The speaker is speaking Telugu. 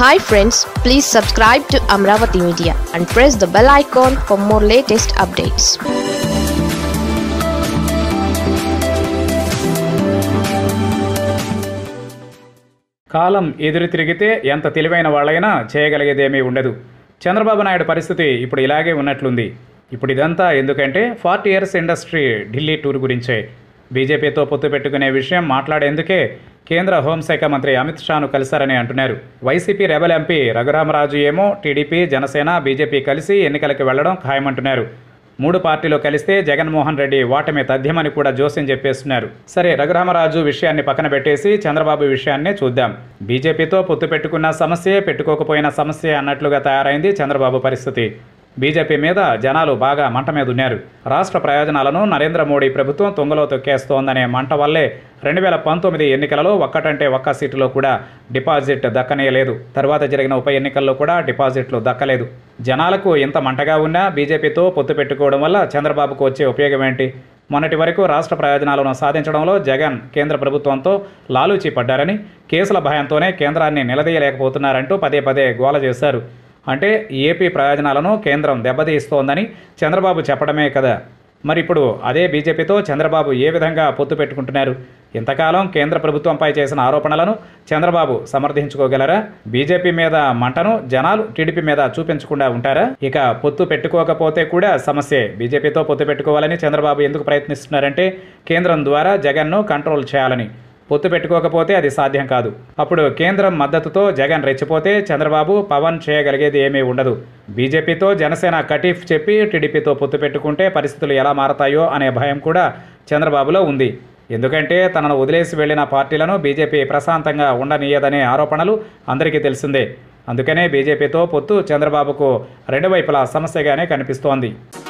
hi friends please subscribe to Amaravati media and press the bell icon for more latest updates కాలం ఎదురు తిరిగితే ఎంత తెలివైన వాళ్ళైనా చేయగలిగేదేమీ ఉండదు చంద్రబాబు నాయుడు పరిస్థితి ఇప్పుడు ఇలాగే ఉన్నట్లుంది ఇప్పుడు ఇదంతా ఎందుకంటే forty years industry Delhi tour గురించే బీజేపీతో పొత్తు పెట్టుకునే విషయం మాట్లాడేందుకే కేంద్ర హోంశాఖ మంత్రి అమిత్ షాను కలిశారని అంటున్నారు వైసీపీ రెబల్ ఎంపీ రఘురామరాజు ఏమో టీడీపీ జనసేన బీజేపీ కలిసి ఎన్నికలకు వెళ్లడం ఖాయమంటున్నారు మూడు పార్టీలు కలిస్తే జగన్మోహన్ రెడ్డి ఓటమి తథ్యమని కూడా జోస్యం చెప్పేస్తున్నారు సరే రఘురామరాజు విషయాన్ని పక్కన పెట్టేసి చంద్రబాబు విషయాన్నే చూద్దాం బీజేపీతో పొత్తు పెట్టుకున్న సమస్యే పెట్టుకోకపోయిన సమస్య అన్నట్లుగా తయారైంది చంద్రబాబు పరిస్థితి బీజేపీ మీద జనాలు బాగా మంట మీద ఉన్నారు రాష్ట్ర ప్రయోజనాలను నరేంద్ర మోడీ ప్రభుత్వం తుంగలో తొక్కేస్తోందనే మంట వల్లే రెండు వేల పంతొమ్మిది ఎన్నికలలో ఒక్కటంటే ఒక్క సీటులో కూడా డిపాజిట్ దక్కనేయలేదు తర్వాత జరిగిన ఉప ఎన్నికల్లో కూడా డిపాజిట్లు దక్కలేదు జనాలకు ఇంత మంటగా ఉన్నా బీజేపీతో పొత్తు పెట్టుకోవడం వల్ల చంద్రబాబుకు వచ్చే ఉపయోగం ఏంటి మొన్నటి వరకు రాష్ట్ర ప్రయోజనాలను సాధించడంలో జగన్ కేంద్ర ప్రభుత్వంతో లాలూచి పడ్డారని కేసుల భయంతోనే కేంద్రాన్ని నిలదీయలేకపోతున్నారంటూ పదే పదే గోల చేశారు అంటే ఏపీ ప్రయోజనాలను కేంద్రం దెబ్బతీస్తోందని చంద్రబాబు చెప్పడమే కదా మరి ఇప్పుడు అదే బీజేపీతో చంద్రబాబు ఏ విధంగా పొత్తు పెట్టుకుంటున్నారు ఇంతకాలం కేంద్ర ప్రభుత్వంపై చేసిన ఆరోపణలను చంద్రబాబు సమర్థించుకోగలరా బీజేపీ మీద మంటను జనాలు టీడీపీ మీద చూపించకుండా ఉంటారా ఇక పొత్తు పెట్టుకోకపోతే కూడా సమస్యే బీజేపీతో పొత్తు పెట్టుకోవాలని చంద్రబాబు ఎందుకు ప్రయత్నిస్తున్నారంటే కేంద్రం ద్వారా జగన్ను కంట్రోల్ చేయాలని పొత్తు పెట్టుకోకపోతే అది సాధ్యం కాదు అప్పుడు కేంద్రం మద్దతుతో జగన్ రెచ్చిపోతే చంద్రబాబు పవన్ చేయగలిగేది ఏమీ ఉండదు బీజేపీతో జనసేన కటీఫ్ చెప్పి టీడీపీతో పొత్తు పెట్టుకుంటే పరిస్థితులు ఎలా మారతాయో అనే భయం కూడా చంద్రబాబులో ఉంది ఎందుకంటే తనను వదిలేసి వెళ్లిన పార్టీలను బీజేపీ ప్రశాంతంగా ఉండనీయదనే ఆరోపణలు అందరికీ తెలిసిందే అందుకనే బీజేపీతో పొత్తు చంద్రబాబుకు రెండు వైపులా సమస్యగానే కనిపిస్తోంది